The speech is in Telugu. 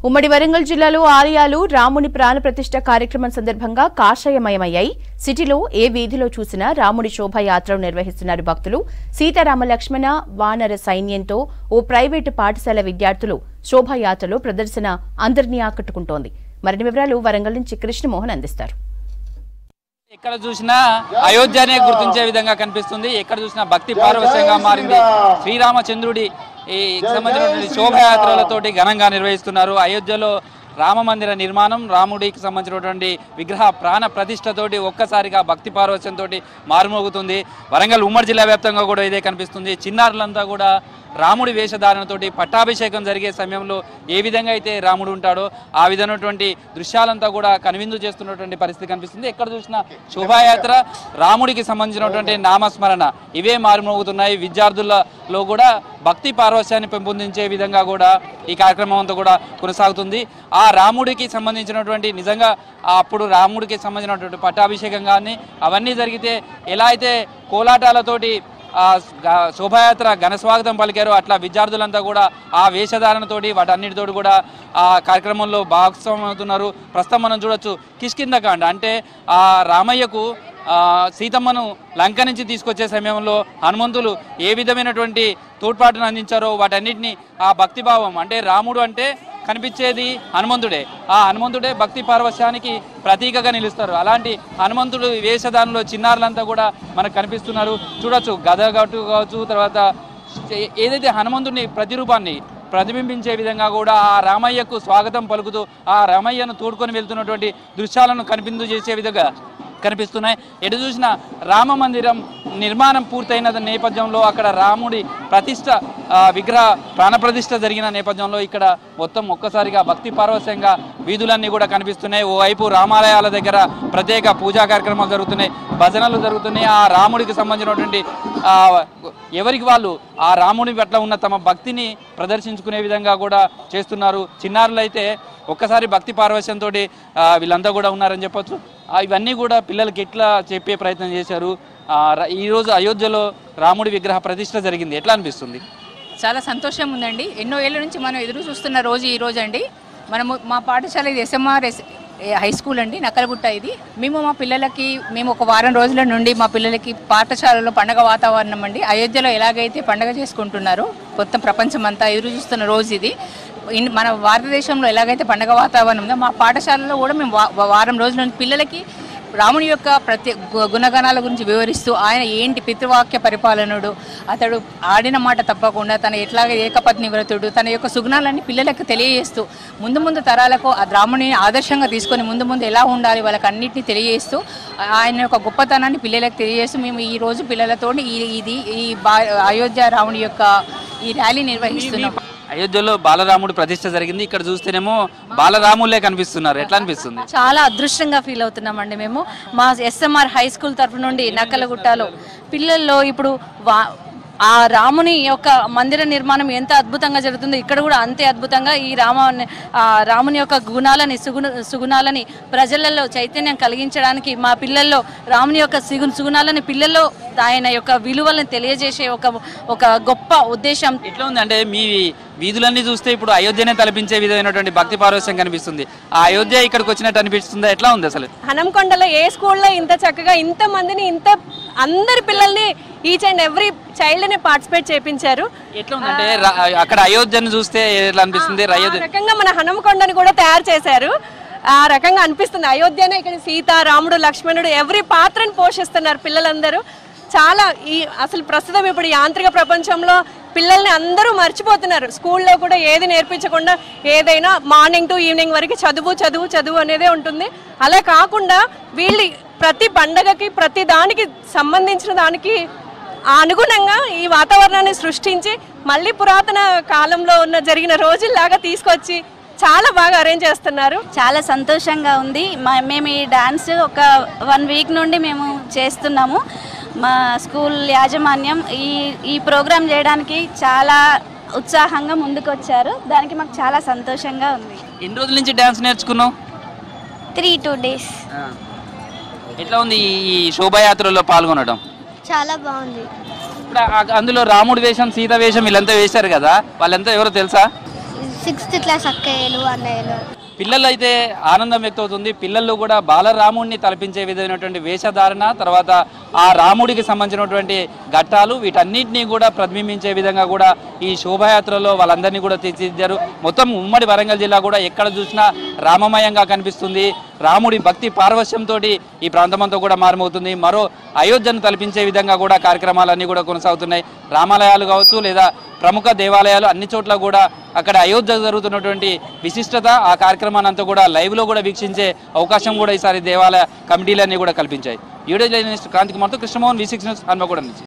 ఉమ్మడి వరంగల్ జిల్లాలో ఆలయాలు రాముని ప్రాణ ప్రతిష్ఠ కార్యక్రమం సందర్భంగా కాషాయమయమయ్యాయి సిటీలో ఏ వీధిలో చూసినా రాముడి శోభాయాత్రను నిర్వహిస్తున్నారు భక్తులు సీతారామ లక్ష్మణ వానర సైన్యంతో ఓ ప్రైవేటు పాఠశాల విద్యార్థులు శోభాయాత్రలో ప్రదర్శన అందరినీ ఆకట్టుకుంటోంది మరిన్ని వివరాలు వరంగల్ నుంచి కృష్ణమోహన్ అందిస్తారు ఎక్కడ చూసినా అయోధ్యనే గుర్తించే విధంగా కనిపిస్తుంది ఎక్కడ చూసినా భక్తి పారవశ్యంగా మారింది శ్రీరామచంద్రుడి ఈ సంబంధించినటువంటి శోభయాత్రలతోటి ఘనంగా నిర్వహిస్తున్నారు అయోధ్యలో రామ మందిర నిర్మాణం రాముడికి సంబంధించినటువంటి విగ్రహ ప్రాణ ప్రతిష్టతోటి ఒక్కసారిగా భక్తి పారవశ్యంతో మారుమోగుతుంది వరంగల్ ఉమ్మడి జిల్లా వ్యాప్తంగా కూడా ఇదే కనిపిస్తుంది చిన్నారులంతా కూడా రాముడి వేషధారణతోటి పట్టాభిషేకం జరిగే సమయంలో ఏ విధంగా అయితే రాముడు ఉంటాడో ఆ విధమైనటువంటి దృశ్యాలంతా కూడా కనువిందు చేస్తున్నటువంటి పరిస్థితి కనిపిస్తుంది ఎక్కడ చూసినా శోభాయాత్ర రాముడికి సంబంధించినటువంటి నామస్మరణ ఇవే మారుమోగుతున్నాయి విద్యార్థులలో కూడా భక్తి పారవశ్యాన్ని పెంపొందించే విధంగా కూడా ఈ కార్యక్రమం అంతా కూడా కొనసాగుతుంది ఆ రాముడికి సంబంధించినటువంటి నిజంగా ఆ అప్పుడు రాముడికి సంబంధించినటువంటి పట్టాభిషేకం కానీ అవన్నీ జరిగితే ఎలా అయితే కోలాటాలతోటి ఆ గ- శోభాయాత్ర ఘన స్వాగతం పలికారు అట్లా విద్యార్థులంతా కూడా ఆ వేషధారణతోటి వాటన్నిటితోటి కూడా ఆ కార్యక్రమంలో భాగస్వామ్యం అవుతున్నారు ప్రస్తుతం మనం చూడొచ్చు కిష్కిందకాండ అంటే ఆ రామయ్యకు ఆ, సీతమ్మను లంక నుంచి తీసుకొచ్చే సమయంలో హనుమంతులు ఏ విధమైనటువంటి తోడ్పాటును అందించారో వాటన్నిటిని ఆ భక్తిభావం అంటే రాముడు అంటే కనిపించేది హనుమంతుడే ఆ హనుమంతుడే భక్తి పారవశ్యానికి ప్రతీకగా నిలుస్తారు అలాంటి హనుమంతుడు వేషధానంలో చిన్నారులంతా కూడా మనకు కనిపిస్తున్నారు చూడొచ్చు గద గట్టు కావచ్చు తర్వాత ఏ- ఏదైతే హనుమంతుడిని ప్రతిరూపాన్ని ప్రతిబింబించే విధంగా కూడా ఆ రామయ్యకు స్వాగతం పలుకుతూ ఆ రామయ్యను తోడుకొని వెళ్తున్నటువంటి దృశ్యాలను కనిపిందు చేసే విధంగా కనిపిస్తున్నాయి ఎటు చూసిన రామ మందిరం నిర్మాణం పూర్తయిన నేపథ్యంలో అక్కడ రాముడి ప్రతిష్ట ఆ, విగ్రహ ప్రాణప్రతిష్ఠ జరిగిన నేపథ్యంలో ఇక్కడ మొత్తం ఒక్కసారిగా భక్తి పారవశ్యంగా వీధులన్నీ కూడా కనిపిస్తున్నాయి ఓవైపు రామాలయాల దగ్గర ప్రత్యేక పూజా కార్యక్రమాలు జరుగుతున్నాయి భజనలు జరుగుతున్నాయి ఆ రాముడికి సంబంధించినటువంటి ఆ, ఎవరికి వాళ్ళు ఆ రాముడి పట్ల ఉన్న తమ భక్తిని ప్రదర్శించుకునే విధంగా కూడా చేస్తున్నారు చిన్నారులు అయితే ఒక్కసారి భక్తి పారవశ్యంతో వీళ్ళంతా కూడా ఉన్నారని చెప్పొచ్చు ఆ, ఇవన్నీ కూడా పిల్లలకి ఎట్లా చెప్పే ప్రయత్నం చేశారు ఆ, ర- ఈరోజు అయోధ్యలో రాముడి విగ్రహ ప్రతిష్ట జరిగింది ఎట్లా అనిపిస్తుంది చాలా సంతోషం ఉందండి ఎన్నో ఏళ్ళ నుంచి మనం ఎదురు చూస్తున్న రోజు ఈ రోజు అండి మనము మా పాఠశాల ఇది ఎస్ఎంఆర్ ఎస్ హై స్కూల్ అండి నక్కలగుట్ట ఇది మేము మా పిల్లలకి మేము ఒక వారం రోజుల నుండి మా పిల్లలకి పాఠశాలలో పండగ వాతావరణం అండి అయోధ్యలో ఎలాగైతే పండగ చేసుకుంటున్నారో మొత్తం ప్రపంచం అంతా ఎదురు చూస్తున్న రోజు ఇది ఇన్- మన భారతదేశంలో ఎలాగైతే పండగ వాతావరణం ఉందో మా పాఠశాలలో కూడా మేము వా- వారం రోజుల నుండి పిల్లలకి రాముని యొక్క ప్రతి గు- గుణగణాల గురించి వివరిస్తూ ఆయన ఏంటి పితృవాక్య పరిపాలనుడు అతడు ఆడిన మాట తప్పకుండా తన ఎట్లాగ ఏకపత్ని వ్రతుడు తన యొక్క సుగుణాలన్నీ పిల్లలకు తెలియజేస్తూ ముందు ముందు తరాలకు ఆ రాముని ఆదర్శంగా తీసుకొని ముందు ముందు ఎలా ఉండాలి వాళ్ళకి అన్నింటినీ తెలియజేస్తూ ఆ- ఆయన యొక్క గొప్పతనాన్ని పిల్లలకు తెలియజేస్తూ మేము ఈ రోజు పిల్లలతో ఈ ఇది ఈ బా అయోధ్య రాముని యొక్క ఈ ర్యాలీ నిర్వహిస్తున్నాం అయోధ్యలో బాలరాముడి ప్రతిష్ట జరిగింది ఇక్కడ చూస్తేనేమో బాలరాములే కనిపిస్తున్నారు ఎట్లా అనిపిస్తుంది చాలా అదృష్టంగా ఫీల్ అవుతున్నామండి మేము మా ఎస్ఎంఆర్ హై స్కూల్ తరఫు నుండి నక్కలగుట్టలో పిల్లల్లో ఇప్పుడు వా ఆ రాముని యొక్క మందిర నిర్మాణం ఎంత అద్భుతంగా జరుగుతుందో ఇక్కడ కూడా అంతే అద్భుతంగా ఈ రామ ఆ రాముని యొక్క గుణాలని సుగుణ సుగుణాలని ప్రజలలో చైతన్యం కలిగించడానికి మా పిల్లల్లో రాముని యొక్క సిగు సుగుణాలని పిల్లల్లో ఆయన యొక్క విలువలను తెలియజేసే ఒక ఒక గొప్ప ఉద్దేశం ఎట్లా ఉంది అంటే మీ వీధులన్నీ చూస్తే ఇప్పుడు అయోధ్యనే తలపించే విధమైనటువంటి భక్తి పారవశ్యం కనిపిస్తుంది ఆ అయోధ్య ఇక్కడికి వచ్చినట్టు అనిపిస్తుందా ఎట్లా ఉంది అసలు హనంకొండలో ఏ స్కూల్లో ఇంత చక్కగా ఇంత మందిని ఇంత అందరి పిల్లల్ని ఈచ్ అండ్ ఎవ్రీ చైల్డ్ ని పార్టిసిపేట్ చేపించారు ఎట్లా ఉంది అంటే రా- అక్కడ అయోధ్యను చూస్తే ఎట్లా అనిపిస్తుంది ఆ అయోధ్య రకంగా మన హనంకొండని కూడా తయారు చేశారు ఆ రకంగా అనిపిస్తుంది అయోధ్యనే ఇక్కడ సీత రాముడు లక్ష్మణుడు ఎవరి పాత్రను పోషిస్తున్నారు పిల్లలందరూ చాలా ఈ అసలు ప్రస్తుతం ఇప్పుడు యాంత్రిక ప్రపంచంలో పిల్లల్ని అందరూ మర్చిపోతున్నారు స్కూల్లో కూడా ఏది నేర్పించకుండా ఏదైనా మార్నింగ్ టు ఈవినింగ్ వరకు చదువు చదువు చదువు అనేదే ఉంటుంది అలా కాకుండా వీళ్ళు ప్రతి పండగకి ప్రతి దానికి సంబంధించిన దానికి ఆ అనుగుణంగా ఈ వాతావరణాన్ని సృష్టించి మళ్ళీ పురాతన కాలంలో ఉన్న జరిగిన రోజుల్లాగా తీసుకొచ్చి చాలా బాగా అరేంజ్ చేస్తున్నారు చాలా సంతోషంగా ఉంది మా- మేము ఈ డాన్స్ ఒక వన్ వీక్ నుండి మేము చేస్తున్నాము మా స్కూల్ యాజమాన్యం ఈ ఈ ప్రోగ్రాం చేయడానికి చాలా ఉత్సాహంగా ముందుకొచ్చారు దానికి మాకు చాలా సంతోషంగా ఉంది ఎన్ని రోజుల నుంచి డాన్స్ నేర్చుకున్నావు త్రీ టూ డేస్ ఎట్లా ఉంది ఈ- ఈ శోభాయాత్రలో పాల్గొనడం చాలా బాగుంది ఇప్పుడు ఆ- అందులో రాముడి వేషం సీత వేషం వీళ్ళంతా వేశారు కదా వాళ్ళంతా ఎవరో తెలుసా సిక్స్త్ క్లాస్ అక్కయ్యలు అన్నయ్యలు పిల్లలు అయితే ఆనందం వ్యక్తమవుతుంది పిల్లల్లో కూడా బాలరాముడిని తలపించే విధమైనటువంటి వేషధారణ తర్వాత ఆ రాముడికి సంబంధించినటువంటి ఘట్టాలు వీటన్నిటినీ కూడా ప్రతిబింబించే విధంగా కూడా ఈ శోభాయాత్రలో వాళ్ళందరినీ కూడా తీర్చిదిద్దారు మొత్తం ఉమ్మడి వరంగల్ జిల్లా కూడా ఎక్కడ చూసినా రామమయంగా కనిపిస్తుంది రాముడి భక్తి పార్వశ్యంతో ఈ ప్రాంతమంతా కూడా మారుమవుతుంది మరో అయోధ్యను తలపించే విధంగా కూడా కార్యక్రమాలన్నీ కూడా కొనసాగుతున్నాయి రామాలయాలు కావచ్చు లేదా ప్రముఖ దేవాలయాలు అన్ని చోట్ల కూడా అక్కడ అయోధ్య జరుగుతున్నటువంటి విశిష్టత ఆ కార్యక్రమాన్ని అంతా కూడా లైవ్లో కూడా వీక్షించే అవకాశం కూడా ఈసారి దేవాలయ కమిటీలన్నీ కూడా కల్పించాయి వీడియో జర్నలిస్ట్ క్రాంతి కుమార్తో Krishnamohan V six news Hanmaguda నుంచి